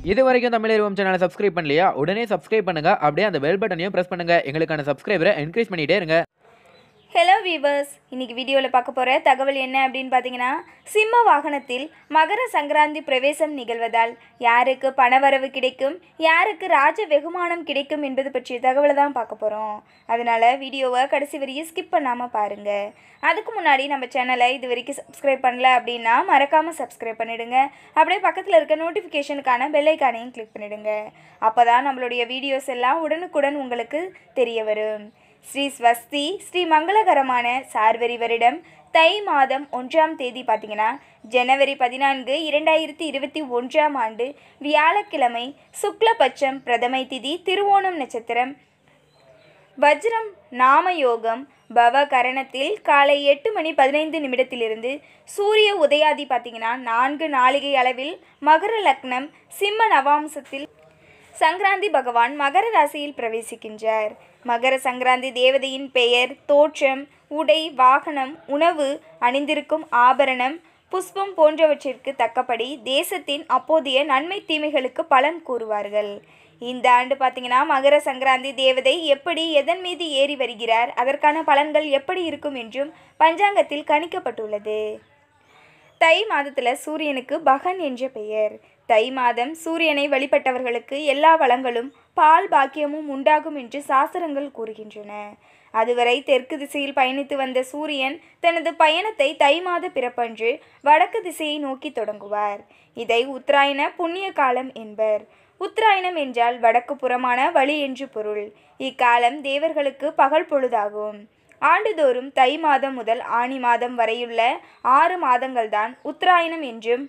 இது வரைக்கும் தமிழ் சேனலை சப்ஸ்கிரைப் பண்ணலையா உடனே சப்ஸ்கிரைப் பண்ணுங்க அப்படியே அந்த பெல் பட்டனையும் பிரஸ் பண்ணுங்க எங்களுக்கான சப்ஸ்கிரைபரை என்கரேஜ் பண்ணிட்டே இருங்க ஹலோ வீவர்ஸ் இன்னைக்கு வீடியோவில் பார்க்க போகிற தகவல் என்ன அப்படின்னு பார்த்தீங்கன்னா சிம்ம வாகனத்தில் மகர சங்கராந்தி பிரவேசம் நிகழ்வதால் யாருக்கு பணவரவு கிடைக்கும் யாருக்கு ராஜ வெகுமானம் கிடைக்கும் என்பது பற்றிய தகவலை தான் பார்க்க போகிறோம் அதனால் வீடியோவை கடைசி வரையும் ஸ்கிப் பண்ணாமல் பாருங்கள் அதுக்கு முன்னாடி நம்ம சேனலை இது வரைக்கும் சப்ஸ்கிரைப் பண்ணல அப்படின்னா மறக்காமல் சப்ஸ்கிரைப் பண்ணிடுங்க அப்படியே பக்கத்தில் இருக்க நோட்டிஃபிகேஷனுக்கான பெல்லைக்கானையும் கிளிக் பண்ணிடுங்க அப்போ தான் நம்மளுடைய வீடியோஸ் எல்லாம் உடனுக்குடன் உங்களுக்கு தெரிய வரும் ஸ்ரீ ஸ்வஸ்தி ஸ்ரீ மங்களகரமான சார்வரி வருடம் தை மாதம் ஒன்றாம் தேதி பார்த்தீங்கன்னா ஜனவரி பதினான்கு இரண்டாயிரத்தி இருபத்தி ஒன்றாம் ஆண்டு வியாழக்கிழமை சுக்லபட்சம் பிரதமை திதி திருவோணம் நட்சத்திரம் வஜ்ரம் நாமயோகம் பவ கரணத்தில் காலை எட்டு மணி பதினைந்து நிமிடத்திலிருந்து சூரிய உதயாதி பார்த்தீங்கன்னா நான்கு நாளிகை அளவில் மகர லக்னம் சிம்ம நவாம்சத்தில் சங்கராந்தி பகவான் மகர ராசியில் பிரவேசிக்கின்றார் மகர சங்கராந்தி தேவதையின் பெயர் தோற்றம் உடை வாகனம் உணவு அணிந்திருக்கும் ஆபரணம் புஷ்பம் போன்றவற்றிற்கு தக்கபடி தேசத்தின் அப்போதைய நன்மை தீமைகளுக்கு பலன் கூறுவார்கள் இந்த ஆண்டு பார்த்தீங்கன்னா மகர சங்கராந்தி தேவதை எப்படி எதன் மீது ஏறி வருகிறார் அதற்கான பலன்கள் எப்படி இருக்கும் என்றும் பஞ்சாங்கத்தில் கணிக்கப்பட்டுள்ளது தை மாதத்தில் சூரியனுக்கு பகன் என்ற பெயர் தை மாதம் சூரியனை வழிபட்டவர்களுக்கு எல்லா வளங்களும் பால் பாக்கியமும் உண்டாகும் என்று சாஸ்திரங்கள் கூறுகின்றன அதுவரை தெற்கு திசையில் பயணித்து வந்த சூரியன் தனது பயணத்தை தை மாத பிறப்பன்று வடக்கு திசையை நோக்கி தொடங்குவார் இதை உத்தராயண புண்ணிய காலம் என்பர் உத்தராயணம் என்றால் வடக்கு புறமான வழி என்று பொருள் இக்காலம் தேவர்களுக்கு பகல் பொழுதாகும் ஆண்டுதோறும் தை மாதம் முதல் ஆனி மாதம் வரையுள்ள ஆறு மாதங்கள்தான் உத்தராயணம் என்றும்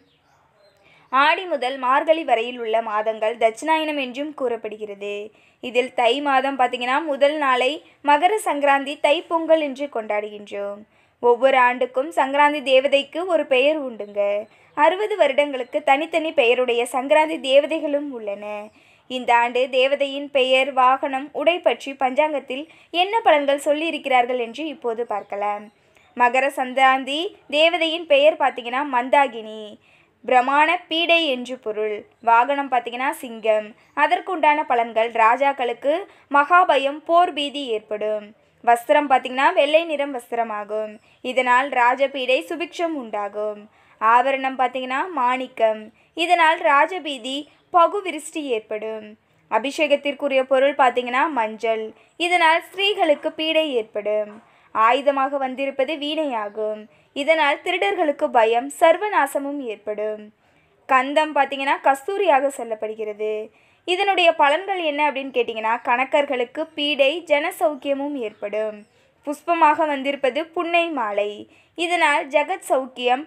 ஆடி முதல் மார்கழி வரையில் உள்ள மாதங்கள் தட்சிணாயனம் என்றும் கூறப்படுகிறது இதில் தை மாதம் பார்த்திங்கன்னா முதல் நாளை மகர சங்கராந்தி தைப்பொங்கல் என்று கொண்டாடுகின்றோம் ஒவ்வொரு ஆண்டுக்கும் சங்கராந்தி தேவதைக்கு ஒரு பெயர் உண்டுங்க அறுபது வருடங்களுக்கு தனித்தனி பெயருடைய சங்கராந்தி தேவதைகளும் உள்ளன இந்த ஆண்டு தேவதையின் பெயர் வாகனம் உடை பற்றி பஞ்சாங்கத்தில் என்ன பலன்கள் சொல்லியிருக்கிறார்கள் என்று இப்போது பார்க்கலாம் மகர சங்கராந்தி தேவதையின் பெயர் பார்த்தீங்கன்னா மந்தாகினி பிரமாண பீடை என்று பொருள் வாகனம் பார்த்தீங்கன்னா சிங்கம் அதற்குண்டான பலன்கள் ராஜாக்களுக்கு மகாபயம் போர் பீதி ஏற்படும் வஸ்திரம் பார்த்தீங்கன்னா வெள்ளை நிறம் வஸ்திரமாகும் இதனால் ராஜபீடை சுபிக்ஷம் உண்டாகும் ஆபரணம் பார்த்தீங்கன்னா மாணிக்கம் இதனால் ராஜபீதி பகுவிருஷ்டி ஏற்படும் அபிஷேகத்திற்குரிய பொருள் பார்த்தீங்கன்னா மஞ்சள் இதனால் ஸ்திரீகளுக்கு பீடை ஏற்படும் ஆயுதமாக வந்திருப்பது வீணையாகும் இதனால் திருடர்களுக்கு பயம் சர்வநாசமும் ஏற்படும் கந்தம் பார்த்தீங்கன்னா கஸ்தூரியாக சொல்லப்படுகிறது இதனுடைய பலன்கள் என்ன அப்படின்னு கேட்டிங்கன்னா கணக்கர்களுக்கு பீடை ஜனசௌக்கியமும் ஏற்படும் புஷ்பமாக வந்திருப்பது புன்னை மாலை இதனால் ஜெகத் சௌக்கியம்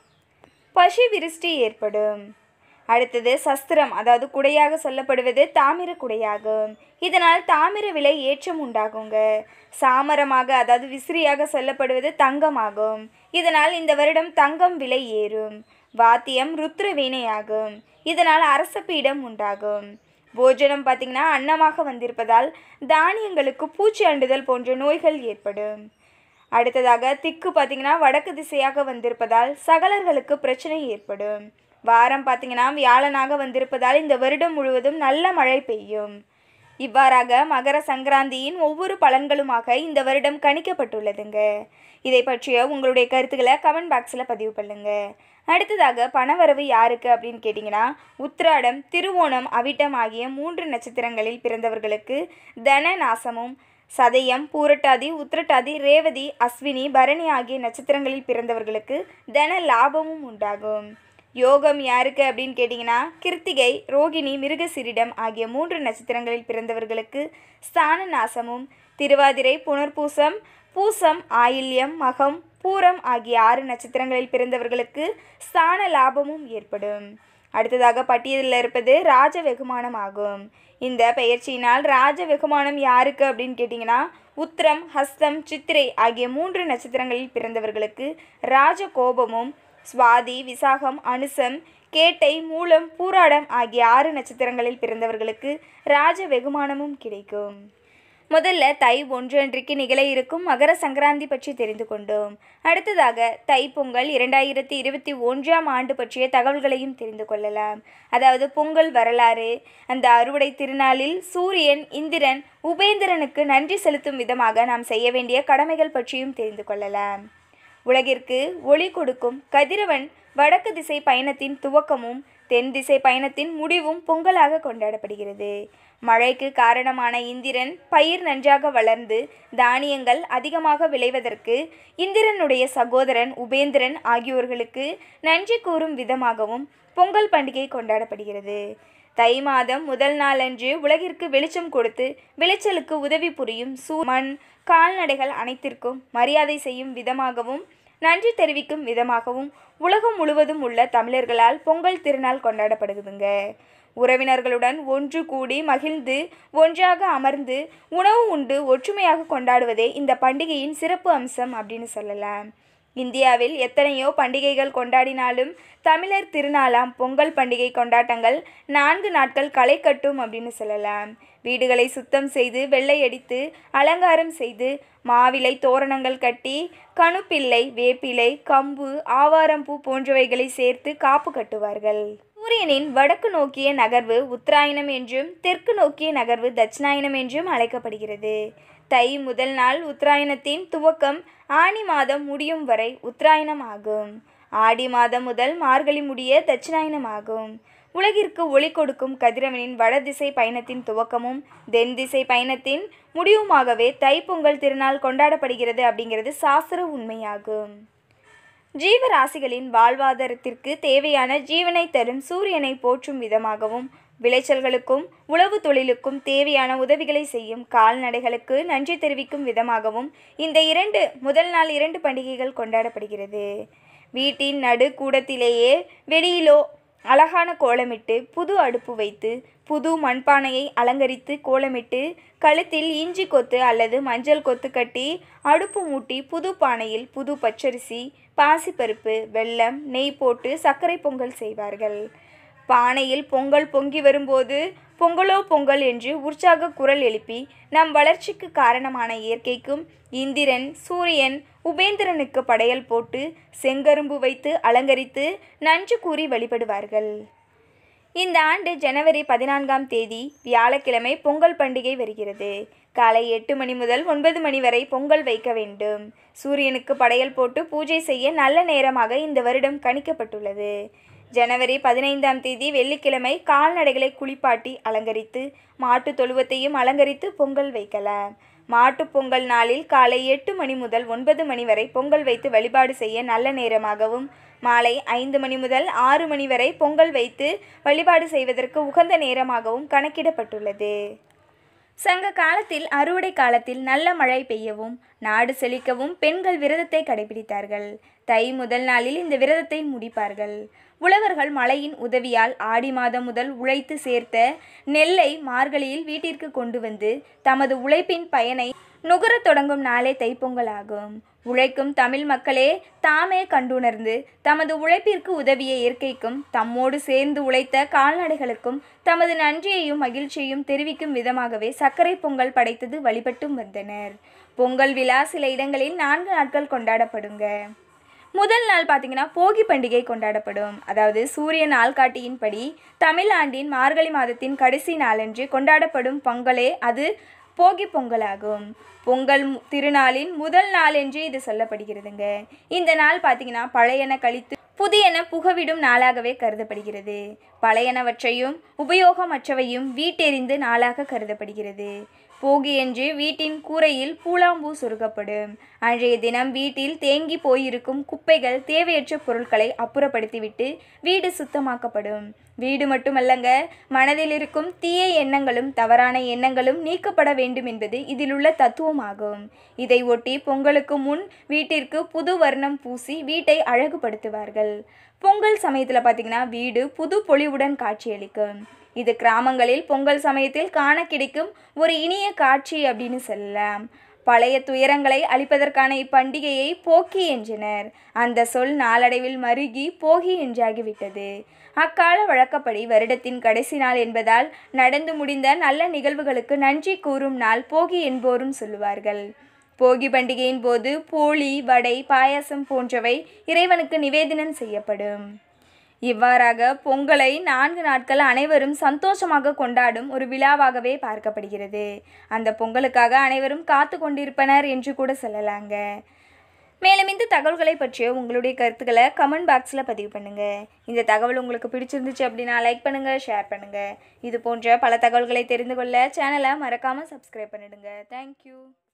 பசி விருஷ்டி ஏற்படும் அடுத்தது சஸ்திரம் அதாவது குடையாக சொல்லப்படுவது தாமிர குடையாகும் இதனால் தாமிர விலை ஏற்றம் உண்டாகுங்க சாமரமாக அதாவது விசிறியாக சொல்லப்படுவது தங்கமாகும் இதனால் இந்த வருடம் தங்கம் விலை ஏறும் வாத்தியம் ருத்ர வீணையாகும் இதனால் அரச பீடம் உண்டாகும் போஜனம் பார்த்திங்கன்னா அன்னமாக வந்திருப்பதால் தானியங்களுக்கு பூச்சி அண்டுதல் போன்ற நோய்கள் ஏற்படும் அடுத்ததாக திக்கு பார்த்திங்கன்னா வடக்கு திசையாக வந்திருப்பதால் சகலர்களுக்கு பிரச்சனை ஏற்படும் வாரம் பார்த்திங்கன்னா வியாழனாக வந்திருப்பதால் இந்த வருடம் முழுவதும் நல்ல மழை பெய்யும் இவ்வாறாக மகர சங்கராந்தியின் ஒவ்வொரு பலன்களுமாக இந்த வருடம் கணிக்கப்பட்டுள்ளதுங்க இதை பற்றிய உங்களுடைய கருத்துக்களை கமெண்ட் பாக்ஸில் பதிவு பண்ணுங்க அடுத்ததாக பணவரவு யாருக்கு அப்படின்னு கேட்டிங்கன்னா உத்திராடம் திருவோணம் அவிட்டம் ஆகிய மூன்று நட்சத்திரங்களில் பிறந்தவர்களுக்கு தன நாசமும் சதயம் பூரட்டாதி உத்திரட்டாதி ரேவதி அஸ்வினி பரணி ஆகிய நட்சத்திரங்களில் பிறந்தவர்களுக்கு தன லாபமும் உண்டாகும் யோகம் யாருக்கு அப்படின்னு கேட்டிங்கன்னா கிருத்திகை ரோகிணி மிருகசிரிடம் ஆகிய மூன்று நட்சத்திரங்களில் பிறந்தவர்களுக்கு ஸ்தான நாசமும் திருவாதிரை புனர்பூசம் பூசம் ஆயில்யம் மகம் பூரம் ஆகிய ஆறு நட்சத்திரங்களில் பிறந்தவர்களுக்கு ஸ்தான லாபமும் ஏற்படும் அடுத்ததாக பட்டியலில் இருப்பது ராஜ வெகுமானம் ஆகும் இந்த பெயர்ச்சியினால் ராஜ வெகுமானம் யாருக்கு அப்படின்னு கேட்டிங்கன்னா உத்திரம் ஹஸ்தம் சித்திரை ஆகிய மூன்று நட்சத்திரங்களில் பிறந்தவர்களுக்கு ராஜ கோபமும் சுவாதி விசாகம் அனுசம் கேட்டை மூலம் பூராடம் ஆகிய ஆறு நட்சத்திரங்களில் பிறந்தவர்களுக்கு ராஜ வெகுமானமும் கிடைக்கும் முதல்ல தை ஒன்று அன்றைக்கு நிகழ இருக்கும் மகர சங்கராந்தி பற்றி தெரிந்து கொண்டோம் அடுத்ததாக தை பொங்கல் இரண்டாயிரத்தி இருபத்தி ஒன்றாம் ஆண்டு பற்றிய தகவல்களையும் தெரிந்து கொள்ளலாம் அதாவது பொங்கல் வரலாறு அந்த அறுவடை திருநாளில் சூரியன் இந்திரன் உபேந்திரனுக்கு நன்றி செலுத்தும் விதமாக நாம் செய்ய வேண்டிய கடமைகள் பற்றியும் தெரிந்து கொள்ளலாம் உலகிற்கு ஒளி கொடுக்கும் கதிரவன் வடக்கு திசை பயணத்தின் துவக்கமும் தென் திசை பயணத்தின் முடிவும் பொங்கலாக கொண்டாடப்படுகிறது மழைக்கு காரணமான இந்திரன் பயிர் நன்றாக வளர்ந்து தானியங்கள் அதிகமாக விளைவதற்கு இந்திரனுடைய சகோதரன் உபேந்திரன் ஆகியோர்களுக்கு நன்றி கூறும் விதமாகவும் பொங்கல் பண்டிகை கொண்டாடப்படுகிறது தை மாதம் முதல் நாளன்று உலகிற்கு வெளிச்சம் கொடுத்து விளைச்சலுக்கு உதவி புரியும் சூ மண் கால்நடைகள் அனைத்திற்கும் மரியாதை செய்யும் விதமாகவும் நன்றி தெரிவிக்கும் விதமாகவும் உலகம் முழுவதும் உள்ள தமிழர்களால் பொங்கல் திருநாள் கொண்டாடப்படுகுதுங்க உறவினர்களுடன் ஒன்று கூடி மகிழ்ந்து ஒன்றாக அமர்ந்து உணவு உண்டு ஒற்றுமையாக கொண்டாடுவதே இந்த பண்டிகையின் சிறப்பு அம்சம் அப்படின்னு சொல்லலாம் இந்தியாவில் எத்தனையோ பண்டிகைகள் கொண்டாடினாலும் தமிழர் திருநாளாம் பொங்கல் பண்டிகை கொண்டாட்டங்கள் நான்கு நாட்கள் களை கட்டும் அப்படின்னு சொல்லலாம் வீடுகளை சுத்தம் செய்து வெள்ளை அடித்து அலங்காரம் செய்து மாவிலை தோரணங்கள் கட்டி கணுப்பிள்ளை வேப்பிலை கம்பு ஆவாரம்பூ போன்றவைகளை சேர்த்து காப்பு கட்டுவார்கள் சூரியனின் வடக்கு நோக்கிய நகர்வு உத்தராயணம் என்றும் தெற்கு நோக்கிய நகர்வு தட்சிணாயனம் என்றும் அழைக்கப்படுகிறது தை முதல் நாள் உத்தராயணத்தின் துவக்கம் ஆனி மாதம் முடியும் வரை உத்தராயணம் ஆகும் ஆடி மாதம் முதல் மார்கழி முடிய தட்சிணாயனம் ஆகும் உலகிற்கு ஒளி கொடுக்கும் கதிரவனின் வடதிசை பயணத்தின் துவக்கமும் தென் திசை பயணத்தின் முடிவுமாகவே தைப்பொங்கல் திருநாள் கொண்டாடப்படுகிறது அப்படிங்கிறது சாஸ்திர உண்மையாகும் ஜீவராசிகளின் வாழ்வாதாரத்திற்கு தேவையான ஜீவனை தரும் சூரியனை போற்றும் விதமாகவும் விளைச்சல்களுக்கும் உழவு தொழிலுக்கும் தேவையான உதவிகளை செய்யும் கால்நடைகளுக்கு நன்றி தெரிவிக்கும் விதமாகவும் இந்த இரண்டு முதல் நாள் இரண்டு பண்டிகைகள் கொண்டாடப்படுகிறது வீட்டின் நடு கூடத்திலேயே வெளியிலோ அழகான கோலமிட்டு புது அடுப்பு வைத்து புது மண்பானையை அலங்கரித்து கோலமிட்டு கழுத்தில் இஞ்சி கொத்து அல்லது மஞ்சள் கொத்து கட்டி அடுப்பு மூட்டி புது பானையில் புது பச்சரிசி பாசிப்பருப்பு வெல்லம் நெய் போட்டு சர்க்கரை பொங்கல் செய்வார்கள் பானையில் பொங்கல் பொங்கி வரும்போது பொங்கலோ பொங்கல் என்று உற்சாக குரல் எழுப்பி நம் வளர்ச்சிக்கு காரணமான இயற்கைக்கும் இந்திரன் சூரியன் உபேந்திரனுக்கு படையல் போட்டு செங்கரும்பு வைத்து அலங்கரித்து நன்றி கூறி வழிபடுவார்கள் இந்த ஆண்டு ஜனவரி பதினான்காம் தேதி வியாழக்கிழமை பொங்கல் பண்டிகை வருகிறது காலை எட்டு மணி முதல் ஒன்பது மணி வரை பொங்கல் வைக்க வேண்டும் சூரியனுக்கு படையல் போட்டு பூஜை செய்ய நல்ல நேரமாக இந்த வருடம் கணிக்கப்பட்டுள்ளது ஜனவரி பதினைந்தாம் தேதி வெள்ளிக்கிழமை கால்நடைகளை குளிப்பாட்டி அலங்கரித்து மாட்டுத் தொழுவத்தையும் அலங்கரித்து பொங்கல் வைக்கலாம் மாட்டுப் பொங்கல் நாளில் காலை எட்டு மணி முதல் ஒன்பது மணி வரை பொங்கல் வைத்து வழிபாடு செய்ய நல்ல நேரமாகவும் மாலை ஐந்து மணி முதல் ஆறு மணி வரை பொங்கல் வைத்து வழிபாடு செய்வதற்கு உகந்த நேரமாகவும் கணக்கிடப்பட்டுள்ளது சங்க காலத்தில் அறுவடை காலத்தில் நல்ல மழை பெய்யவும் நாடு செழிக்கவும் பெண்கள் விரதத்தை கடைபிடித்தார்கள் தை முதல் நாளில் இந்த விரதத்தை முடிப்பார்கள் உழவர்கள் மழையின் உதவியால் ஆடி மாதம் முதல் உழைத்து சேர்த்த நெல்லை மார்கழியில் வீட்டிற்கு கொண்டு வந்து தமது உழைப்பின் பயனை நுகரத் தொடங்கும் நாளே தைப்பொங்கல் ஆகும் உழைக்கும் தமிழ் மக்களே தாமே கண்டுணர்ந்து தமது உழைப்பிற்கு உதவிய இயற்கைக்கும் தம்மோடு சேர்ந்து உழைத்த கால்நடைகளுக்கும் தமது நன்றியையும் மகிழ்ச்சியையும் தெரிவிக்கும் விதமாகவே சர்க்கரை பொங்கல் படைத்தது வழிபட்டும் வந்தனர் பொங்கல் விழா சில இடங்களில் நான்கு நாட்கள் கொண்டாடப்படுங்க முதல் நாள் பார்த்தீங்கன்னா போகி பண்டிகை கொண்டாடப்படும் அதாவது சூரிய நாள்காட்டியின்படி தமிழ் ஆண்டின் மார்கழி மாதத்தின் கடைசி நாளன்று கொண்டாடப்படும் பொங்கலே அது போகி பொங்கலாகும் பொங்கல் மு- திருநாளின் முதல் நாள் என்று இது சொல்லப்படுகிறதுங்க இந்த நாள் பார்த்தீங்கன்னா பழையன கழித்து புதியன புகவிடும் நாளாகவே கருதப்படுகிறது பழையனவற்றையும் உபயோகமற்றவையும் வீட்டெறிந்து நாளாக கருதப்படுகிறது போகியன்று வீட்டின் கூரையில் பூலாம்பூ சொருகப்படும் அன்றைய தினம் வீட்டில் தேங்கி போயிருக்கும் குப்பைகள் தேவையற்ற பொருட்களை அப்புறப்படுத்திவிட்டு வீடு சுத்தமாக்கப்படும் வீடு மட்டுமல்லங்க மனதில் இருக்கும் தீய எண்ணங்களும் தவறான எண்ணங்களும் நீக்கப்பட வேண்டும் என்பது இதிலுள்ள தத்துவமாகும் இதை ஒட்டி பொங்கலுக்கு முன் வீட்டிற்கு புது வர்ணம் பூசி வீட்டை அழகுபடுத்துவார்கள் பொங்கல் சமயத்தில் பார்த்தீங்கன்னா வீடு புது பொலிவுடன் காட்சியளிக்கும் இது கிராமங்களில் பொங்கல் சமயத்தில் காண கிடைக்கும் ஒரு இனிய காட்சி அப்படின்னு சொல்லலாம் பழைய துயரங்களை அழிப்பதற்கான இப்பண்டிகையை போக்கி என்றனர் அந்த சொல் நாளடைவில் மருகி போகி என்றாகிவிட்டது அக்கால வழக்கப்படி வருடத்தின் கடைசி நாள் என்பதால் நடந்து முடிந்த நல்ல நிகழ்வுகளுக்கு நன்றி கூறும் நாள் போகி என்போரும் சொல்லுவார்கள் போகி பண்டிகையின் போது போளி வடை பாயாசம் போன்றவை இறைவனுக்கு நிவேதனம் செய்யப்படும் இவ்வாறாக பொங்கலை நான்கு நாட்கள் அனைவரும் சந்தோஷமாக கொண்டாடும் ஒரு விழாவாகவே பார்க்கப்படுகிறது அந்த பொங்கலுக்காக அனைவரும் காத்து கொண்டிருப்பனர் என்று கூட சொல்லலாங்க மேலும் இந்த தகவல்களை பற்றிய உங்களுடைய கருத்துக்களை கமெண்ட் பாக்ஸில் பதிவு பண்ணுங்கள் இந்த தகவல் உங்களுக்கு பிடிச்சிருந்துச்சு அப்படின்னா லைக் பண்ணுங்கள் ஷேர் பண்ணுங்கள் இது போன்ற பல தகவல்களை தெரிந்து கொள்ள சேனலை மறக்காமல் சப்ஸ்கிரைப் பண்ணிடுங்க தேங்க்யூ